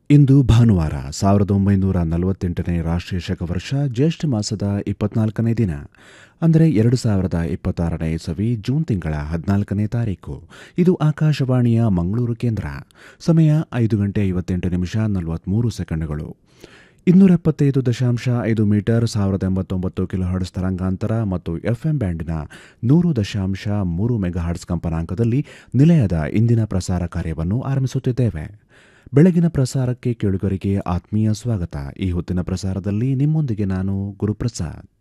ಇಂದು ಭಾನುವಾರ ಸಾವಿರದ ಒಂಬೈನೂರ ನಲವತ್ತೆಂಟನೇ ರಾಷ್ಟ್ರೀಯ ಶಕವರ್ಷ ಜ್ಯೇಷ್ಠ ಮಾಸದ ಇಪ್ಪತ್ನಾಲ್ಕನೇ ದಿನ ಅಂದರೆ ಎರಡು ಸಾವಿರದ ಇಪ್ಪತ್ತಾರನೇ ಇಸವಿ ಜೂನ್ ತಿಂಗಳ ಹದಿನಾಲ್ಕನೇ ತಾರೀಕು ಇದು ಆಕಾಶವಾಣಿಯ ಮಂಗಳೂರು ಕೇಂದ್ರ ಸಮಯ ಐದು ಗಂಟೆ ಐವತ್ತೆಂಟು ನಿಮಿಷ ನಲವತ್ಮೂರು ಸೆಕೆಂಡುಗಳು ಇನ್ನೂರ ಎಪ್ಪತ್ತೈದು ದಶಾಂಶ ಐದು ಮೀಟರ್ ಸಾವಿರದ ಎಂಬತ್ತೊಂಬತ್ತು ಕಿಲೋಹರ್ಟ್ಸ್ ತರಂಗಾಂತರ ಮತ್ತು ಎಫ್ಎಂ ಬ್ಯಾಂಡ್ನ ನೂರು ದಶಾಂಶ ಮೂರು ಮೆಗಾಹರ್ಟ್ಸ್ ಕಂಪನಾಂಕದಲ್ಲಿ ನಿಲಯದ ಇಂದಿನ ಪ್ರಸಾರ ಕಾರ್ಯವನ್ನು ಆರಂಭಿಸುತ್ತಿದ್ದೇವೆ ಬೆಳಗಿನ ಪ್ರಸಾರಕ್ಕೆ ಕೇಳುಗರಿಗೆ ಆತ್ಮೀಯ ಸ್ವಾಗತ ಈ ಹೊತ್ತಿನ ಪ್ರಸಾರದಲ್ಲಿ ನಿಮ್ಮೊಂದಿಗೆ ನಾನು ಗುರುಪ್ರಸಾದ್